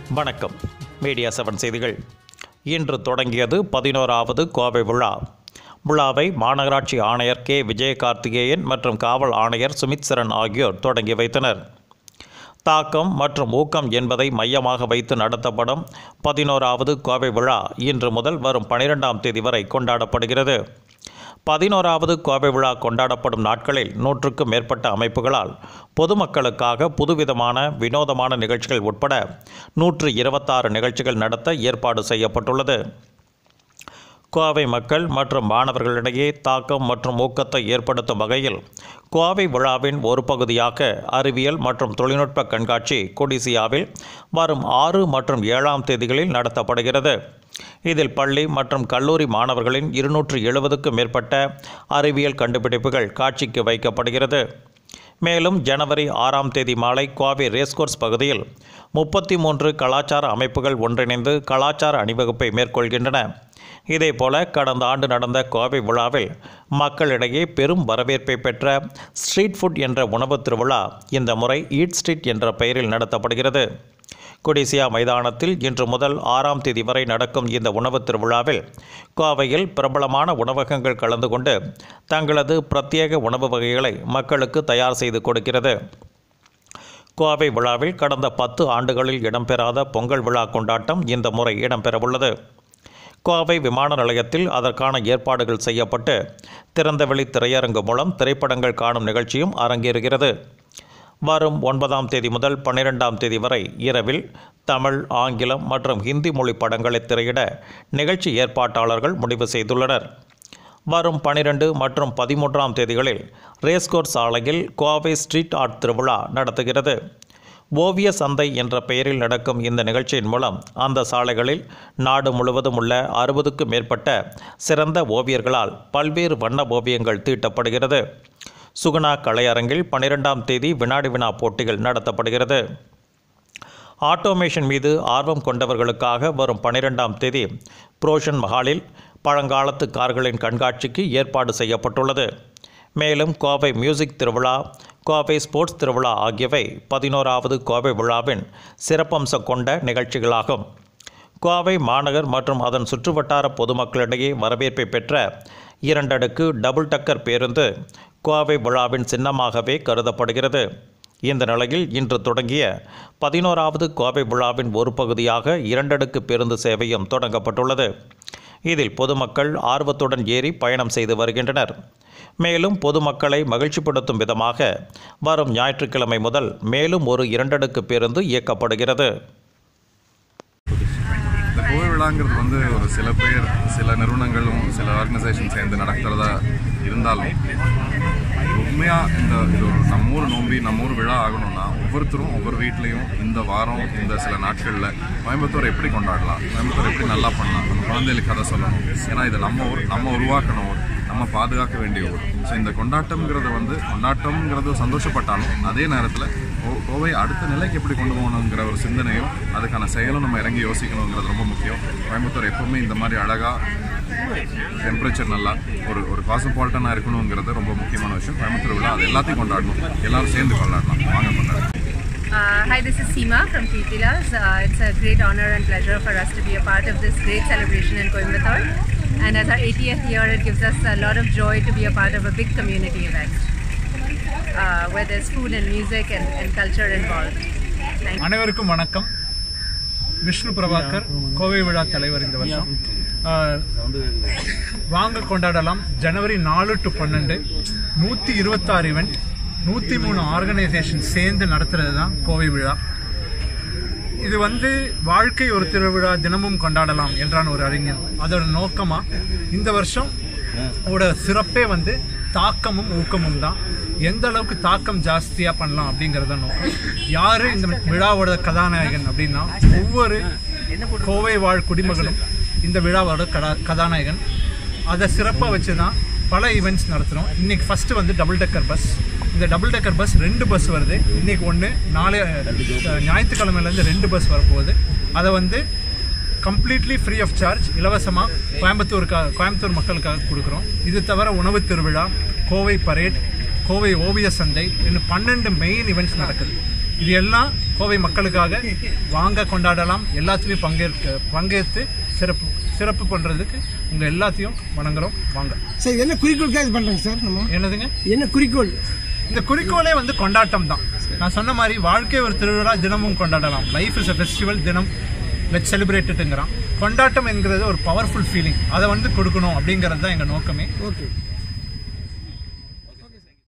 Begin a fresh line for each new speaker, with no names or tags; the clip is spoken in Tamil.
வணக்கம் மீடியா செவன் செய்திகள் இன்று தொடங்கியது பதினோராவது கோவை விழா விழாவை மாநகராட்சி ஆணையர் கே விஜயகார்த்திகேயன் மற்றும் காவல் ஆணையர் சுமித் சரண் ஆகியோர் தொடங்கி வைத்தனர் தாக்கம் மற்றும் ஊக்கம் என்பதை மையமாக வைத்து நடத்தப்படும் பதினோராவது கோவை விழா இன்று முதல் வரும் பனிரெண்டாம் தேதி வரை கொண்டாடப்படுகிறது பதினோராவது கோவை விழா கொண்டாடப்படும் நாட்களில் நூற்றுக்கும் மேற்பட்ட அமைப்புகளால் பொதுமக்களுக்காக புதுவிதமான வினோதமான நிகழ்ச்சிகள் உட்பட நூற்று இருபத்தாறு நிகழ்ச்சிகள் நடத்த ஏற்பாடு செய்யப்பட்டுள்ளது கோவை மக்கள் மற்றும் மாணவர்களிடையே தாக்கம் மற்றும் ஊக்கத்தை ஏற்படுத்தும் வகையில் கோவை விழாவின் ஒரு பகுதியாக அறிவியல் மற்றும் தொழில்நுட்ப கண்காட்சி கொடிசியாவில் வரும் ஆறு மற்றும் ஏழாம் தேதிகளில் நடத்தப்படுகிறது இதில் பள்ளி மற்றும் கல்லூரி மாணவர்களின் இருநூற்று எழுபதுக்கும் மேற்பட்ட அறிவியல் கண்டுபிடிப்புகள் காட்சிக்கு வைக்கப்படுகிறது மேலும் ஜனவரி ஆறாம் தேதி மாலை கோவை ரேஸ்கோர்ஸ் பகுதியில் முப்பத்தி மூன்று கலாச்சார அமைப்புகள் ஒன்றிணைந்து கலாச்சார அணிவகுப்பை மேற்கொள்கின்றன இதேபோல கடந்த ஆண்டு நடந்த கோவை விழாவில் மக்களிடையே பெரும் வரவேற்பை பெற்ற ஸ்ட்ரீட் ஃபுட் என்ற உணவுத் திருவிழா இந்த முறை ஈட் ஸ்ட்ரீட் என்ற பெயரில் நடத்தப்படுகிறது கொடிசியா மைதானத்தில் இன்று முதல் ஆறாம் தேதி வரை நடக்கும் இந்த உணவுத் திருவிழாவில் கோவையில் பிரபலமான உணவகங்கள் கலந்து கொண்டு தங்களது பிரத்யேக உணவு வகைகளை மக்களுக்கு தயார் செய்து கொடுக்கிறது கோவை விழாவில் கடந்த பத்து ஆண்டுகளில் இடம்பெறாத பொங்கல் விழா கொண்டாட்டம் இந்த முறை இடம்பெறவுள்ளது கோவை விமான நிலையத்தில் அதற்கான ஏற்பாடுகள் செய்யப்பட்டு திறந்தவெளி திரையரங்கு மூலம் திரைப்படங்கள் காணும் நிகழ்ச்சியும் அரங்கேறுகிறது வரும் ஒன்பதாம் தேதி முதல் பன்னிரெண்டாம் தேதி வரை இரவில் தமிழ் ஆங்கிலம் மற்றும் ஹிந்தி மொழி படங்களை திரையிட நிகழ்ச்சி ஏற்பாட்டாளர்கள் முடிவு செய்துள்ளனர் வரும் பனிரெண்டு மற்றும் பதிமூன்றாம் தேதிகளில் ரேஸ்கோர் சாலையில் கோவை ஸ்ட்ரீட் ஆர்ட் திருவிழா நடத்துகிறது ஓவிய சந்தை என்ற பெயரில் நடக்கும் இந்த நிகழ்ச்சியின் மூலம் அந்த சாலைகளில் நாடு முழுவதும் உள்ள அறுபதுக்கும் மேற்பட்ட சிறந்த ஓவியர்களால் பல்வேறு வண்ண ஓவியங்கள் தீட்டப்படுகிறது சுகுணா கலையரங்கில் பன்னிரெண்டாம் தேதி வினாடி வினா போட்டிகள் நடத்தப்படுகிறது ஆட்டோமேஷன் மீது ஆர்வம் கொண்டவர்களுக்காக வரும் பன்னிரெண்டாம் தேதி புரோஷன் மஹாலில் பழங்காலத்து கார்களின் கண்காட்சிக்கு ஏற்பாடு செய்யப்பட்டுள்ளது மேலும் கோவை மியூசிக் திருவிழா கோவை ஸ்போர்ட்ஸ் திருவிழா ஆகியவை பதினோராவது கோவை விழாவின் சிறப்பம்சம் கொண்ட நிகழ்ச்சிகளாகும் கோவை மாநகர் மற்றும் அதன் சுற்றுவட்டார பொதுமக்களிடையே வரவேற்பை பெற்ற இரண்டடுக்கு டபுள் டக்கர் பேருந்து கோவை விழாவின் சின்னமாகவே கருதப்படுகிறது இந்த நிலையில் இன்று தொடங்கிய பதினோராவது கோவை விழாவின் ஒரு பகுதியாக இரண்டடுக்கு பேருந்து சேவையும் தொடங்கப்பட்டுள்ளது இதில் பொதுமக்கள் ஆர்வத்துடன் ஏறி பயணம் செய்து வருகின்றனர் மேலும் பொதுமக்களை மகிழ்ச்சிப்படுத்தும் விதமாக வரும் ஞாயிற்றுக்கிழமை முதல் மேலும் ஒரு இரண்டடுக்கு பேருந்து இயக்கப்படுகிறது
இந்த கோவை விழாங்கிறது வந்து ஒரு சில பேர் சில நிறுவனங்களும் சில ஆர்கனைசேஷன் சேர்ந்து நடக்கிறதா இருந்தாலும் உண்மையாக இந்த இது ஒரு நம்ம ஊர் நோம்பி நம்ம ஊர் விழா ஆகணும்னா ஒவ்வொருத்தரும் ஒவ்வொரு வீட்லேயும் இந்த வாரம் இந்த சில நாட்களில் கோயம்புத்தூர் எப்படி கொண்டாடலாம் கோயம்புத்தூர் எப்படி நல்லா பண்ணலாம் நம்ம குழந்தைகளுக்கு கதை சொல்லணும் ஏன்னா இது நம்ம ஊர் நம்ம உருவாக்கணும் ஊர் நம்ம பாதுகாக்க வேண்டிய ஊர் ஸோ இந்த கொண்டாட்டம்ங்கிறது வந்து கொண்டாட்டம்ங்கிறது சந்தோஷப்பட்டாலும் அதே நேரத்தில் கோ- கோவை அடுத்த நிலைக்கு எப்படி கொண்டு போகணுங்கிற ஒரு சிந்தனையும் அதுக்கான செயலும் நம்ம இறங்கி யோசிக்கணுங்கிறது ரொம்ப முக்கியம் கோயம்புத்தூர் எப்பவுமே இந்த மாதிரி அழகாக டெம்பரேச்சர் நல்லா ஒரு ஒரு காஸ்மோபாலிட்டனாக இருக்கணுங்கிறது ரொம்ப முக்கியமான விஷயம் கோயம்புத்தூர் விழா அது எல்லாத்தையும் கொண்டாடணும் எல்லாரும் சேர்ந்து கொண்டாடலாம் வாங்க கொண்டாடலாம்
Uh, hi, this is Seema from Titilas. Uh, it's a great honor and pleasure for us to be a part of this great celebration in Coimbatore. And as our 80th year, it gives us a lot of joy to be a part of a big community event uh, where there's food and music and, and culture involved. Thank you.
அனைவருக்கும் வணக்கம் விஷ்ணு பிரபாகர் கோவை விழா தலைவர் இந்த வருஷம் ஆஹ், வாங்க கொண்டாடலாம் ஜனவரி நாலு டு பன்னெண்டு நூற்றி இருபத்தாறு இவெண்ட் நூற்றி மூணு ஆர்கனைசேஷன் சேர்ந்து நடத்துறது தான் கோவை விழா இது வந்து வாழ்க்கை ஒரு திருவிழா தினமும் கொண்டாடலாம் என்றான் ஒரு அறிஞர் அதோட நோக்கமா இந்த வருஷம் ஓட சிறப்பே வந்து தாக்கமும் ஊக்கமும் தான் எந்த அளவுக்கு தாக்கம் ஜாஸ்தியா பண்ணலாம் அப்படிங்கறத நோக்கம் யாரு இந்த விழாவோட கதாநாயகன் அப்படின்னா ஒவ்வொரு கோவை வாழ் குடிமகனும் இந்த விழாவோட கதா கதாநாயகன் அதை சிறப்பாக வச்சு தான் பல ஈவெண்ட்ஸ் நடத்துகிறோம் இன்னைக்கு ஃபஸ்ட்டு வந்து டபுள் டெக்கர் பஸ் இந்த டபுள் டெக்கர் பஸ் ரெண்டு பஸ் வருது இன்னைக்கு ஒன்று நாளை அஹ், ஞாயிற்றுக்கிழமையிலேருந்து ரெண்டு பஸ் வரப்போகுது அதை வந்து கம்ப்ளீட்லி ஃப்ரீ ஆஃப் சார்ஜ் இலவசமாக கோயம்புத்தூருக்காக கோயம்புத்தூர் மக்களுக்காக கொடுக்குறோம் இது தவிர உணவு திருவிழா கோவை பரேட் கோவை ஓவிய சந்தை இன்னும் பன்னெண்டு மெயின் ஈவெண்ட்ஸ் நடக்குது இது எல்லாம் கோவை மக்களுக்காக வாங்க கொண்டாடலாம் எல்லாத்துலேயும் பங்கேற்க பங்கேற்று சிறப்பு சிறப்பு பண்ணுறதுக்கு உங்கள் எல்லாத்தையும் வணங்குறோம் வாங்க
சார் என்ன குறிக்கோளுக்காக இது பண்றோங்க சார் நம்ம
என்னதுங்க
என்ன குறிக்கோள்
இந்த குறிக்கோளே வந்து கொண்டாட்டம் தான் நான் சொன்ன மாதிரி வாழ்க்கை ஒரு திருவிழா தினமும் கொண்டாடலாம் லைஃப் இஸ் a ஃபெஸ்டிவல் தினம் லெட் செலிப்ரேட்டுங்கிறான் கொண்டாட்டம் என்கிறது ஒரு பவர்ஃபுல் ஃபீலிங் அதை வந்து கொடுக்கணும் அப்படிங்கிறது தான் எங்கள் நோக்கமே
ஓகே